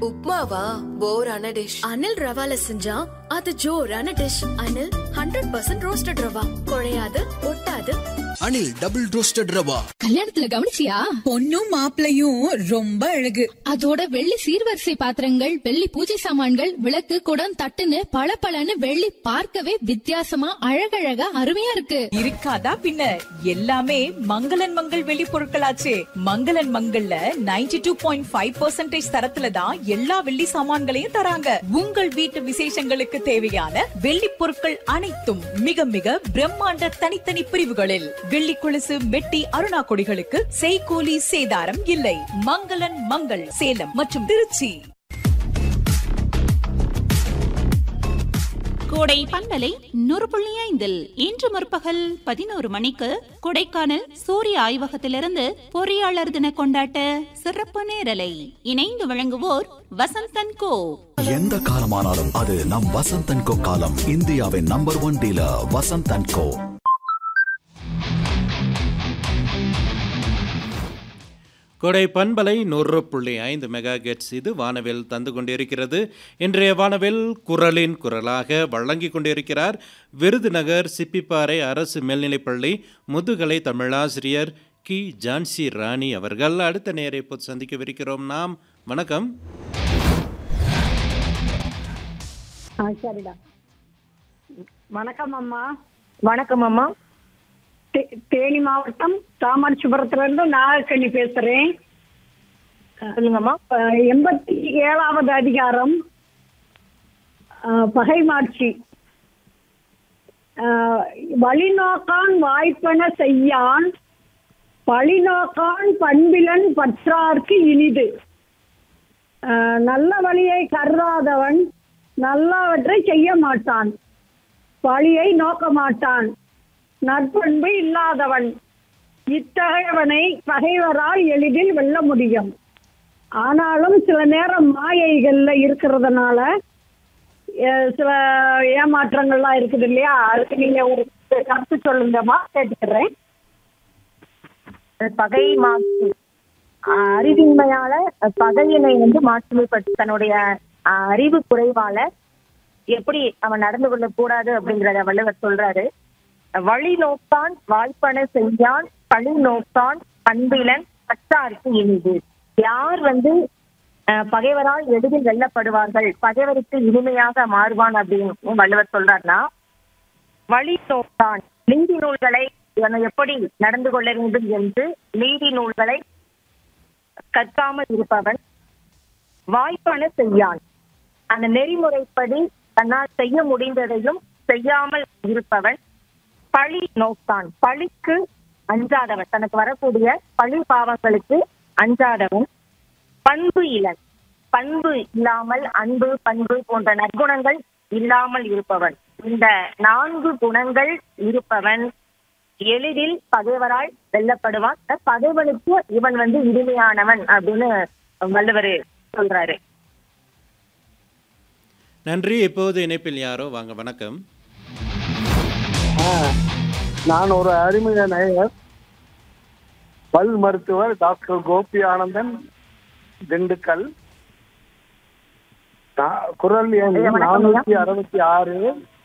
உப்மாவா போரான dish Anil ரவால செஞ்சா அது ஜோரான dish Anil hundred percent roasted rava குழையாது ஒட்டாது அனில் டபுள் ரோஸ்டட் ரவா கல்யாணத்துல கவனிச்சியா பொண்ணும் மாப்பிளையும் ரொம்ப அழகு அதோட வெள்ளி சீர்வரிசை பாத்திரங்கள் வெள்ளி பூஜை சாமான்கள் விளக்கு குடம் தட்டுன்னு பளபளன்னு வெள்ளி பார்க்கவே வித்தியாசமா அழகழகா அருமையா இருக்கு இருக்காதா பின்ன எல்லாமே மங்களன் மங்கள் வெளி பொருட்களாச்சே மங்களன் மங்கள்ல 92.5% டூ பாயிண்ட் ஃபைவ் பர்சன்டேஜ் தரத்துல தான் எல்லா வெள்ளி சாமான்களையும் தராங்க உங்கள் வீட்டு விசேஷங்களுக்கு தேவையான வெள்ளி பொருட்கள் அனைத்தும் மிக மிக பிரம்மாண்ட தனித்தனி பிரிவுகளில் வெள்ளி கொலுசு மெட்டி அருணா கொடிகளுக்கு செய்கூலி சேதாரம் இல்லை மங்களன் மங்கள் சேலம் மற்றும் திருச்சி கோடை பண்பலை நூறு புள்ளி ஐந்தில் இன்று முற்பகல் பதினோரு மணிக்கு கொடைக்கானல் சூரிய ஆய்வகத்திலிருந்து பொறியாளர் தின கொண்டாட்ட சிறப்பு நேரலை இணைந்து வழங்குவோர் வசந்தன் கோ எந்த காலமானாலும் அது நம் வசந்தன் கோ காலம் இந்தியாவின் number one dealer Vasanthan co Kodai பண்பலை நூறு புள்ளி ஐந்து மெகா கெட்ஸ் இது வானவில் தந்து கொண்டிருக்கிறது இன்றைய வானவில் குரலின் குரலாக வழங்கி கொண்டிருக்கிறார் விருதுநகர் சிப்பிப்பாறை அரசு மேல்நிலைப்பள்ளி முதுகலை தமிழாசிரியர் கி ஜான்சி ராணி அவர்கள் அடுத்த நேரை இப்போது சந்திக்கவிருக்கிறோம் நாம் வணக்கம் ஆ சரிடா வணக்கம் அம்மா வணக்கம் அம்மா தே- தேனி மாவட்டம் தாமரசுபுரத்துல இருந்து நாகக்கண்ணி பேசுறேன் சொல்லுங்கம்மா அஹ், எண்பத்தி ஏழாவது அதிகாரம் அஹ், பகைமாட்சி அஹ், வழிநோக்கான் வாய்ப்பன செய்யான் பழிநோக்கான் பண்பிலன் பற்றார்க்கு இனிது அஹ், நல்ல வழியை கருதாதவன் நல்லவற்றை செய்ய மாட்டான் பழியை நோக்க மாட்டான் நற்பண்பு இல்லாதவன் இத்தகையவனை பகைவரால் எளிதில் வெல்ல முடியும் ஆனாலும் சில நேரம் மாயைகள்ல இருக்கிறதுனால அஹ், சில ஏமாற்றங்கள்லாம் இருக்குது இல்லையா அதுக்கு நீங்க ஒரு கருத்து சொல்லுங்கம்மா கேட்டுக்கிறேன் பகை மாற்று ஆஹ் அறிவின்மையால பகையினை வந்து மாற்றுமைப்பட்டு தன்னுடைய ஆஹ் அறிவு குறைவால எப்படி அவன் நடந்து கொள்ள கூடாது அப்படிங்கறத வள்ளுவர் சொல்றாரு வழி நோக்கான் வாய்ப்பன செய்யான் பழி நோக்கான் பண்பிலன் பற்றாருக்கு இனிது யார் வந்து ஆஹ் பகைவரால் எளிதில் வெல்லப்படுவார்கள் பகைவருக்கு இனிமையாக மாறுவான் அப்படின்னு வள்ளுவர் சொல்றாருன்னா வழி நோக்கான் நீதி நூல்களை இவன் எப்படி நடந்து கொள்ள வேண்டும் என்று நீதி நூல்களை கற்காமல் இருப்பவன் வாய்ப்பான செய்யான் அந்த நெறிமுறைப்படி தன்னால் செய்ய முடிந்ததையும் செய்யாமல் இருப்பவன் பழி நோக்கான் பழிக்கு அஞ்சாதவன் தனக்கு வரக்கூடிய பழி பாவங்களுக்கு அஞ்சாதவன் பண்பு இலன் பண்பு இல்லாமல் அன்பு பண்பு போன்ற நற்குணங்கள் இல்லாமல் இருப்பவன் இந்த நான்கு குணங்கள் இருப்பவன் எளிதில் பகைவரால் வெல்லப்படுவான் பகைவனுக்கு இவன் வந்து இனிமையானவன் அப்படின்னு வள்ளுவர் சொல்றாரு நன்றி இப்போது இணைப்பில் யாரோ வாங்க வணக்கம் நான் ஒரு அறிமுக நேயர் பல் மருத்துவர் டாக்டர் கோபி ஆனந்தன் திண்டுக்கல் நா- குரல் எண் ஐயா, வணக்கம் ஐயா. நானூத்தி அறுபத்தி ஆறு